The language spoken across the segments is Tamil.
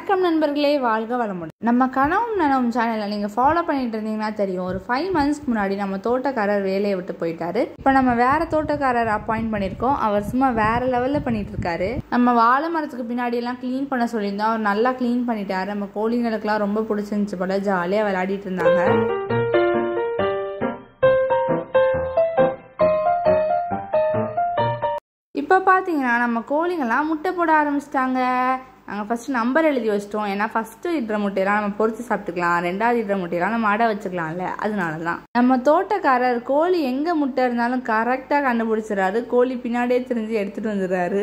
வணக்கம் நண்பர்களே வாழ்க வளமுடன் நம்ம கனவும் நனவும் சேனலை நீங்கள் ஃபாலோ பண்ணிட்டு இருந்தீங்கன்னா தெரியும் ஒரு ஃபைவ் மந்த்ஸ்க்கு முன்னாடி நம்ம தோட்டக்காரர் வேலையை விட்டு போயிட்டாரு இப்போ நம்ம வேற தோட்டக்காரர் அப்பாயிண்ட் பண்ணியிருக்கோம் அவர் சும்மா வேற லெவலில் பண்ணிட்டு இருக்காரு நம்ம வாழை மரத்துக்கு பின்னாடி எல்லாம் க்ளீன் பண்ண சொல்லியிருந்தோம் அவர் நல்லா க்ளீன் பண்ணிட்டாரு நம்ம கோழிங்களுக்குலாம் ரொம்ப பிடிச்சிருந்துச்சு போல ஜாலியாக விளையாடிட்டு இருந்தாங்க இப்போ பார்த்தீங்கன்னா நம்ம கோழிங்கெல்லாம் முட்டை போட ஆரம்பிச்சிட்டாங்க நாங்கள் ஃபஸ்ட்டு நம்பர் எழுதி வச்சிட்டோம் ஏன்னா ஃபஸ்ட்டு இடுற முட்டையெல்லாம் நம்ம பொறிச்சு சாப்பிட்டுக்கலாம் ரெண்டாவது இடுற முட்டையெல்லாம் நம்ம அடை வச்சுக்கலாம்ல அதனால தான் நம்ம தோட்டக்காரர் கோழி எங்கே முட்டை இருந்தாலும் கரெக்டாக கண்டுபிடிச்சிடறாரு கோழி பின்னாடியே தெரிஞ்சு எடுத்துகிட்டு வந்துடுறாரு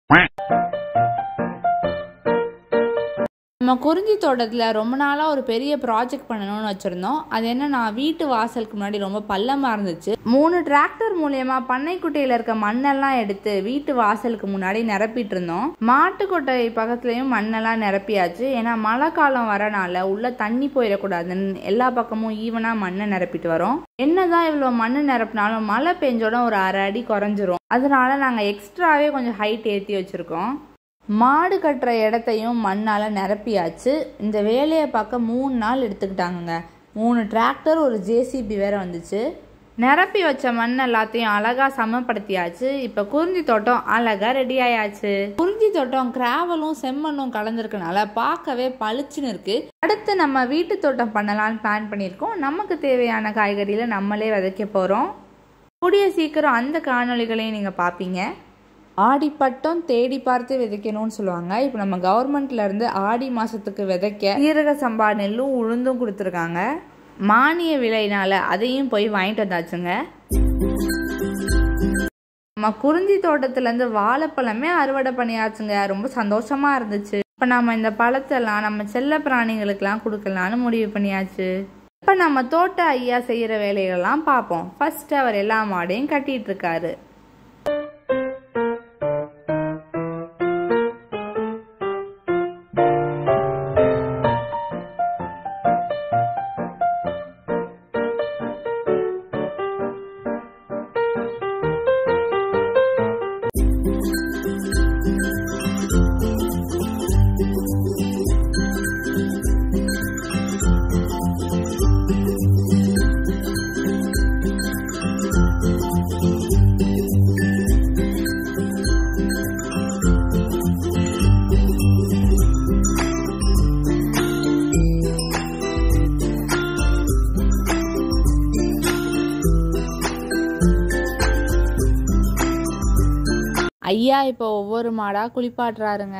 நம்ம குறிஞ்சி தோட்டத்தில் ரொம்ப நாளாக ஒரு பெரிய ப்ராஜெக்ட் பண்ணணும்னு வச்சுருந்தோம் அது என்னன்னா வீட்டு வாசலுக்கு முன்னாடி ரொம்ப பள்ளமாக இருந்துச்சு மூணு டிராக்டர் மூலயமா பண்ணைக்குட்டையில் இருக்க மண்ணெல்லாம் எடுத்து வீட்டு வாசலுக்கு முன்னாடி நிரப்பிட்டு இருந்தோம் மாட்டுக்கொட்டை பக்கத்துலேயும் மண்ணெல்லாம் நிரப்பியாச்சு ஏன்னா மழை காலம் வரனால உள்ள தண்ணி போயிடக்கூடாதுன்னு எல்லா பக்கமும் ஈவனாக மண்ணை நிரப்பிட்டு வரோம் என்னதான் இவ்வளோ மண் நிரப்பினாலும் மழை பெஞ்சோட ஒரு அரை அடி குறைஞ்சிரும் அதனால நாங்கள் எக்ஸ்ட்ராவே கொஞ்சம் ஹைட் ஏற்றி வச்சுருக்கோம் மாடு கட்டுற இடத்தையும் மண்ணால் நிரப்பியாச்சு இந்த வேலையை பார்க்க மூணு நாள் எடுத்துக்கிட்டாங்கங்க மூணு டிராக்டர் ஒரு ஜேசிபி வேற வந்துச்சு நிரப்பி வச்ச மண் எல்லாத்தையும் அழகா சமப்படுத்தியாச்சு இப்போ குறிஞ்சி தோட்டம் அழகா ரெடி ஆயாச்சு குறிஞ்சி தோட்டம் கிராவலும் செம்மண்ணும் கலந்துருக்கனால பார்க்கவே பளிச்சுன்னு இருக்கு அடுத்து நம்ம வீட்டு தோட்டம் பண்ணலாம்னு பிளான் பண்ணியிருக்கோம் நமக்கு தேவையான காய்கறிகளை நம்மளே விதைக்க போகிறோம் கூடிய சீக்கிரம் அந்த காணொளிகளையும் நீங்கள் பார்ப்பீங்க ஆடிப்பட்டம் தேடி பார்த்து விதைக்கணும்னு சொல்லுவாங்க இப்போ நம்ம கவர்மெண்ட்ல இருந்து ஆடி மாசத்துக்கு விதைக்க சீரக சம்பா நெல்லும் உளுந்தும் கொடுத்துருக்காங்க மானிய விலையினால அதையும் போய் வாங்கிட்டு வந்தாச்சுங்க நம்ம குறிஞ்சி தோட்டத்துலேருந்து வாழைப்பழமே அறுவடை பண்ணியாச்சுங்க ரொம்ப சந்தோஷமா இருந்துச்சு இப்போ நம்ம இந்த பழத்தெல்லாம் நம்ம செல்ல பிராணிகளுக்கெல்லாம் கொடுக்கலான்னு முடிவு பண்ணியாச்சு இப்போ நம்ம தோட்ட ஐயா செய்கிற வேலைகள்லாம் பார்ப்போம் ஃபர்ஸ்ட் அவர் எல்லா மாடையும் கட்டிட்டு இருக்காரு ஐயா இப்போ ஒவ்வொரு மாடா குளிப்பாட்டுறாருங்க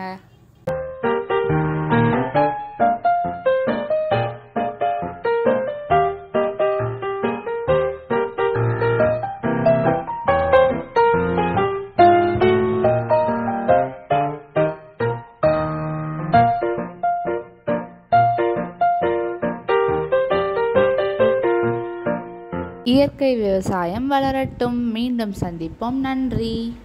இயற்கை விவசாயம் வளரட்டும் மீண்டும் சந்திப்போம் நன்றி